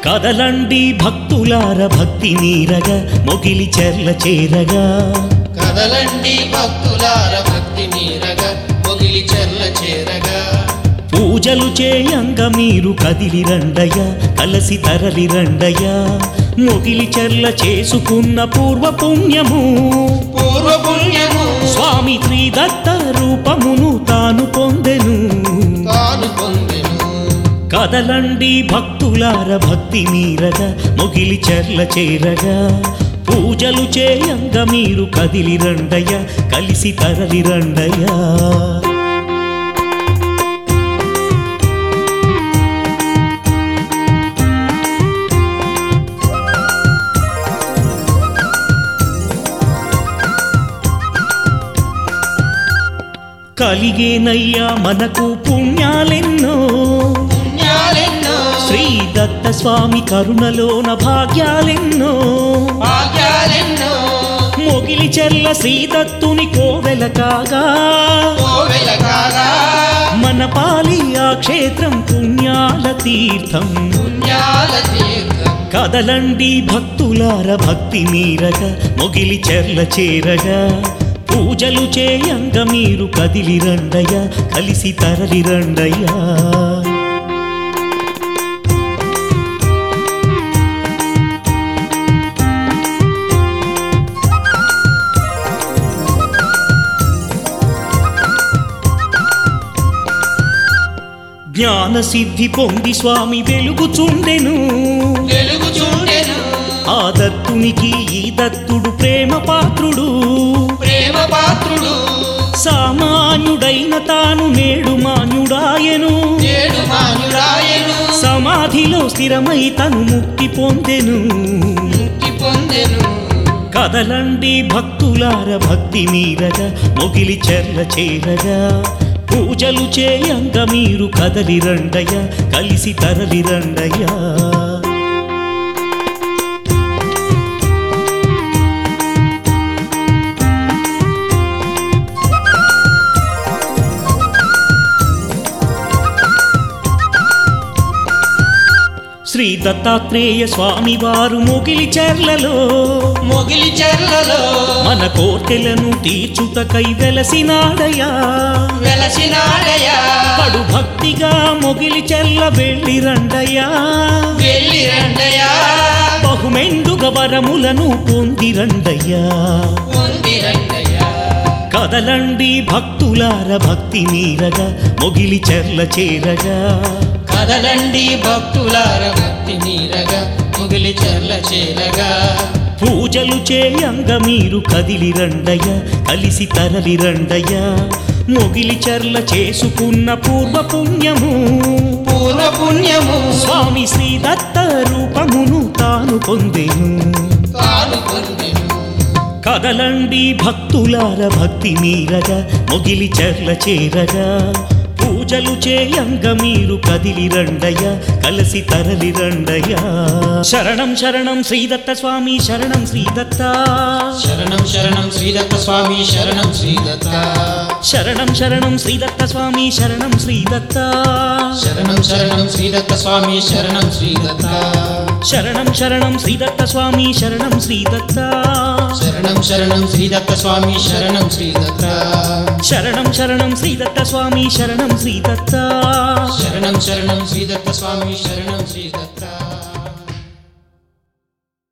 కదలండి భక్తులార భక్తి నీరగా మొగిలి చెర్ల చేరగా కదలండి భక్తులార భక్తి మీరగా మొగిలి చెర్ల చేరగా పూజలు చేయంగ మీరు కదిలి రండయ్యా కలసి తరలి రండయ్యా మొగిలి చెర్ల చేసుకున్న పూర్వ పుణ్యము పూర్వ పుణ్యము స్వామి త్రిదత్త రూపమును తాను పొందెను తాను పొందెను కదలండి భక్తులార భక్తి మీరగా మొగిలి చెర్ల చేరగా పూజలు చేయంగ మీరు కదిలి రండయ్యా కలిసి తరలి రండయ్యా కలిగేనయ్యా మనకు పుణ్యాలెన్నో పుణ్యాలెన్నో శ్రీ దత్త స్వామి కరుణలోన భాగ్యాలెన్నో భాగ్యాలెన్నో మొగిలి చెల్ల శ్రీదత్తుని కోవెల కాగా కోవెల కాగా మన పాలి ఆ క్షేత్రం పుణ్యాల తీర్థం పుణ్యాల తీర్థం కదలండి భక్తులార భక్తి మీరగా మొగిలి చెర్ల చేరగా పూజలు చేయంగ మీరు కదిలి రండయ్యా కలిసి తరలి రండయ్యా జ్ఞాన సిద్ధి పొంది స్వామి వెలుగుచుండెను వెలుగు చూడెను ఆ దత్తునికి ఈ దత్తుడు ప్రేమ పాత్రుడు ప్రేమ పాత్రుడు సామాన్యుడైన తాను నేడు మాన్యుడాయను ఏడు మానురాయను సమాధిలో స్థిరమై తను ముక్తి పొందెను ముక్తి పొందెను కదలండి భక్తులార భక్తి మీరగా మొగిలి చెర్ల చేరగా పూజలు చేయంగ మీరు కదలి రండయ్యా కలిసి తరలి రండయ్యా శ్రీ దత్తాత్రేయ స్వామి వారు మొగిలి చెర్లలో మొగిలి చెర్లలో మన కోర్కెలను తీర్చుటకై వెలసినాడయా వెలసినాడయా కడు భక్తిగా మొగిలి చెల్ల వెళ్ళి రండయ్యా వెళ్ళి రండయా బహుమెండుగ వరములను పొంది రండయ్యా పొంది రండయా కదలండి భక్తులార భక్తి మీరగా మొగిలి చెర్ల చేరగా కదలండి భక్తులార భక్తి మీరగా మొగిలి చెర్ల చేరగా పూజలు చేయంగ మీరు కదిలి రండయ్యా కలిసి తరలి రండయ్యా మొగిలి చెర్ల చేసుకున్న పూర్వ పుణ్యము పూర్వ పుణ్యము స్వామి శ్రీ దత్త రూపమును తాను పొందెను తాను పొందెను కదలండి భక్తులార భక్తి మీరగా మొగిలి చెర్ల చేరగా పూజలు చేయంగ మీరు కదిలి రండయ్యా కలిసి తరలి రండయ్యా శరణం శరణం శ్రీదత్త స్వామి శరణం శ్రీదత్త శరణం శరణం శ్రీదత్త స్వామి శరణం శ్రీదత్త శరణం శరణం శ్రీదత్త స్వామి శరణం శ్రీదత్త శరణం శరణం శ్రీదత్త స్వామి శరణం శ్రీదత్త శరణం శరణం శ్రీదత్త స్వామి శరణం శ్రీదత్త శరణం శరణం శ్రీదత్త స్వామి శరణం శ్రీదత్త శరణం శరణం శ్రీదత్త స్వామి శరణం శ్రీదత్త శరణం శరణం శ్రీదత్త స్వామి శరణం శ్రీదత్త